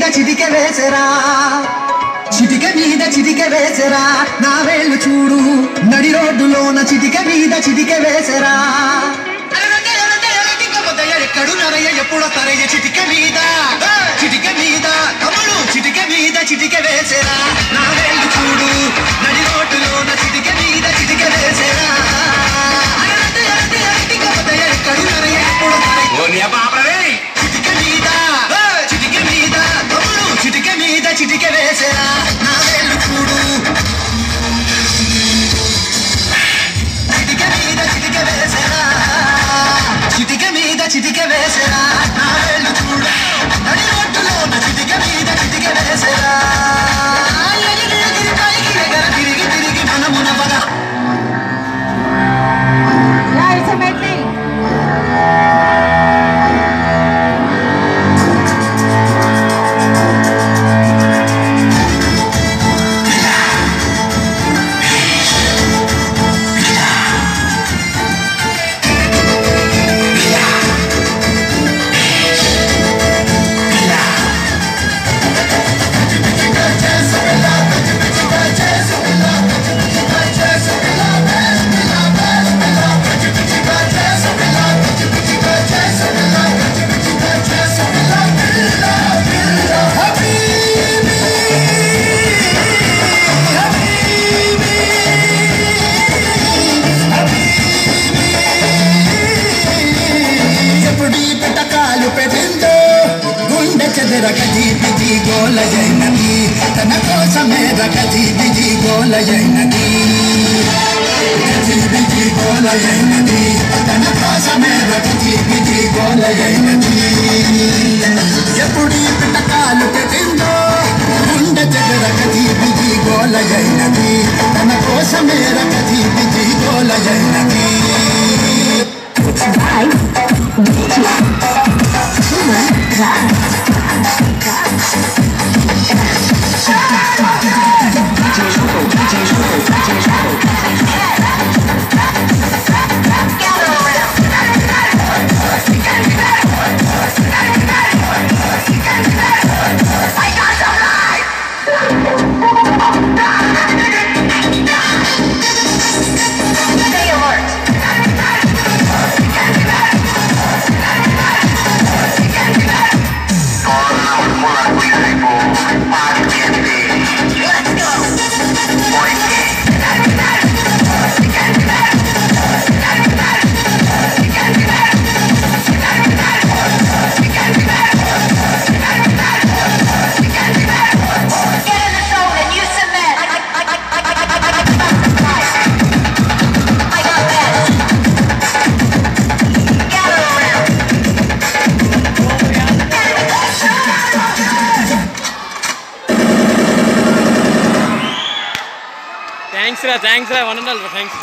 మీద చిటిక వేసరా చిటిక మీద చిటిక వేసరా నా వేళ్ళు చూడు నడి రోడ్డులోన చిటిక మీద చిటిక వేసరా ఎక్కడు నరయ్య ఎప్పుడు తరయ్య చిటిక మీద చిటిక మీద తమ్ముడు చిటిక మీద చిటిక వేసరా నా వేళ్ళు చూడు నడి రోడ్డులోన చిటిక మీద చిటిక వేసరా ఎక్కడు నరయ్య ఎప్పుడు తరయ్య ఓ నీ బాబరే చిటిక మీద చిటిక మీద తమ్ముడు చిటిక మీద చిటిక వేసరా నా వేళ్ళు చూడు చిటిక మీద చిటిక వేసరా చిటిక మీద చిటిక వేసరా నా వేళ్ళు చూడు నడి రోడ్డులో నా చిటిక మీద చిటిక వేసరా ఎగిరి ఎగిరి పైకి ఎగర తిరిగి తిరిగి మనమున పద Yeah, it's a medley. ఎప్పుడు ఈ పిటకాలు పెట్టిందో గుండె చెదర గది బిజి గోలయైనది తన కోసమే రగది బిజి గోలయైనది గది బిజి గోలయైనది తన కోసమే రగది బిజి గోలయైనది ఎప్పుడు ఈ పిటకాలు పెట్టిందో గుండె చెదర గది బిజి గోలయైనది తన కోసమే రగది బిజి గోలయైనది Stay alert. Let's go. Get in the zone and use some med. I, I, I, I, I, I, I, I, I got med. Gather around. Thanks రా థ్యాంక్స్ రా వన్ అండ్ ఆల్ థ్యాంక్స్